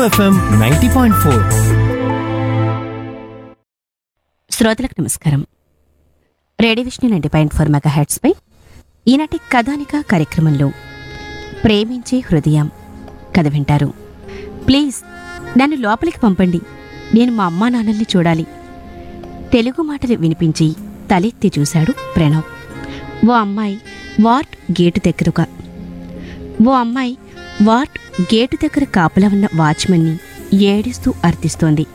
FM ninety point four శ్రోతలకు నమస్కారం radio Vishnu ninety point four mega పై ఈనాటి కథానిక కార్యక్రమంలో ప్రేమించే హృదయం కథ వింటారు ప్లీజ్ నన్ను లోపలికి పంపండి నేను మా అమ్మా నాన్నల్ని చూడాలి తెలుగు మాటలు వినిపించి తలెత్తి చూశాడు ప్రణవ్ ఓ అమ్మాయి వార్డ్ గేటు దగ్గరగా ఓ అమ్మాయి వార్డ్ గేటు దగ్గర కాపలా ఉన్న వాచ్మెన్ని ఏడుస్తూ అర్థిస్తోంది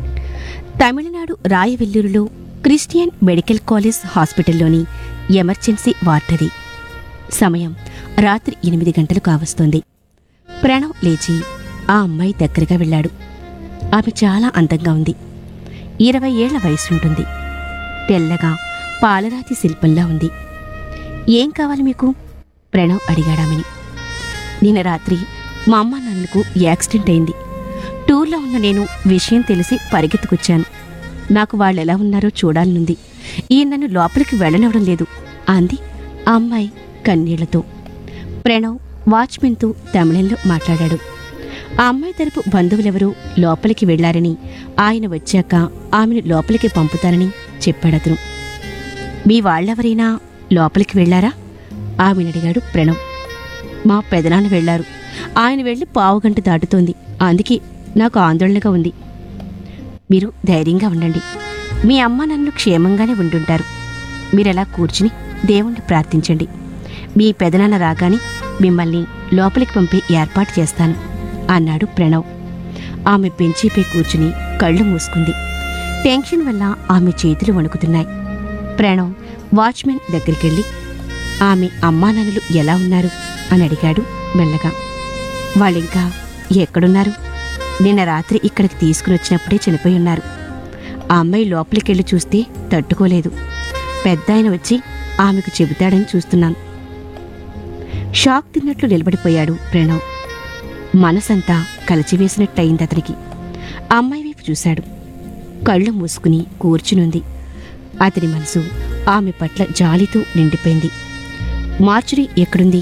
తమిళనాడు రాయవెల్లూరులో క్రిస్టియన్ మెడికల్ కాలేజ్ హాస్పిటల్లోని ఎమర్జెన్సీ వార్డ్ అది సమయం రాత్రి ఎనిమిది గంటలు కావస్తోంది ప్రణవ్ లేచి ఆ అమ్మాయి దగ్గరగా వెళ్ళాడు ఆమె చాలా అందంగా ఉంది ఇరవై ఏళ్ల వయసుంటుంది తెల్లగా పాలరాతి శిల్పంలా ఉంది ఏం కావాలి మీకు ప్రణవ్ అడిగాడామని నిన్న రాత్రి మా అమ్మ నాన్నలకు యాక్సిడెంట్ అయింది టూర్లో ఉన్న నేను విషయం తెలిసి పరిగెత్తుకొచ్చాను నాకు వాళ్ళు ఎలా ఉన్నారో చూడాలనుంది ఈ నన్ను లోపలికి వెళ్ళనివ్వడం లేదు అంది ఆ అమ్మాయి కన్నీళ్లతో ప్రణవ్ వాచ్మెన్తో తమిళంలో మాట్లాడాడు ఆ అమ్మాయి తరపు బంధువులెవరూ లోపలికి వెళ్లారని ఆయన వచ్చాక ఆమెను లోపలికి పంపుతానని చెప్పాడతను మీ వాళ్ళెవరైనా లోపలికి వెళ్లారా ఆమెనడిగాడు ప్రణవ్ మా పెదనాన్న వెళ్లారు ఆయన వెళ్లి పావుగంట దాటుతోంది అందుకే నాకు ఆందోళనగా ఉంది మీరు ధైర్యంగా ఉండండి మీ అమ్మ నన్ను క్షేమంగానే ఉండుంటారు మీరెలా కూర్చుని దేవుణ్ణి ప్రార్థించండి మీ పెదనాన్న రాగానే మిమ్మల్ని లోపలికి పంపే ఏర్పాటు చేస్తాను అన్నాడు ప్రణవ్ ఆమె బెంచీపై కూర్చుని కళ్ళు మూసుకుంది టెన్షన్ వల్ల ఆమె చేతులు వణుకుతున్నాయి ప్రణవ్ వాచ్మెన్ దగ్గరికెళ్ళి ఆమె అమ్మానాన్నలు ఎలా ఉన్నారు అని అడిగాడు మెల్లగా వాళ్ళింకా ఎక్కడున్నారు నిన్న రాత్రి ఇక్కడికి తీసుకుని వచ్చినప్పుడే చనిపోయి ఉన్నారు ఆ అమ్మాయి లోపలికెళ్ళి చూస్తే తట్టుకోలేదు పెద్ద ఆయన వచ్చి ఆమెకు చెబుతాడని చూస్తున్నాను షాక్ తిన్నట్లు నిలబడిపోయాడు ప్రణవ్ మనసంతా కలచివేసినట్టయింది అతనికి ఆ అమ్మాయి వైపు చూశాడు కళ్ళు మూసుకుని కూర్చునుంది అతని మనసు ఆమె పట్ల జాలితో నిండిపోయింది మార్చురీ ఎక్కడుంది